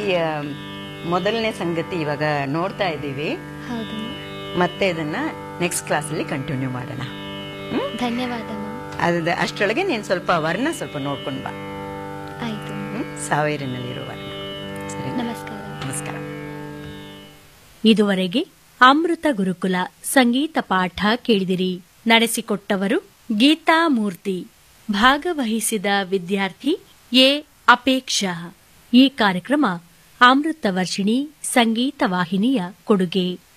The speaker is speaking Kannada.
ಆ, ಮೊದಲನೇ ಸಂಗತಿ ಇವಾಗ ನೋಡ್ತಾ ಇದ್ದೀವಿ ಹೌದು ಮತ್ತೆ ಇದನ್ನ ನೆಕ್ಸ್ಟ್ ಕ್ಲಾಸಲ್ಲಿ ಕಂಟಿನ್ಯೂ ಮಾಡೋಣ ಹ್ಮ್? ಧನ್ಯವಾದ ಮ್ಯಾಮ್ ಅದ ಅಷ್ಟರೊಳಗೆ ನೀನು ಸ್ವಲ್ಪ ವರ್ಣ ಸ್ವಲ್ಪ ನೋಡ್ಕೊಂಡು ಬಾ ಆಯ್ತು ಹ್ಮ್? ಸಾವಿರಿನಲ್ಲಿರೋ ವರ್ಣ ಸರಿ ನಮಸ್ಕಾರ ನಮಸ್ಕಾರ ಇದುವರೆಗೆ ಅಮೃತ ಗುರುಕುಲ ಸಂಗೀತ ಪಾಠ ಕೇಳಿದಿರಿ ನಡೆಸಿಕೊಟ್ಟವರು ಗೀತಾ ಮೂರ್ತಿ ಭಾಗವಹಿಸಿದ ವಿದ್ಯಾರ್ಥಿ ಎ ಅಪೇಕ್ಷಾ ಈ ಕಾರ್ಯಕ್ರಮ ಅಮೃತ ವರ್ಷಿಣಿ ಸಂಗೀತ ವಾಹಿನಿಯ ಕೊಡುಗೆ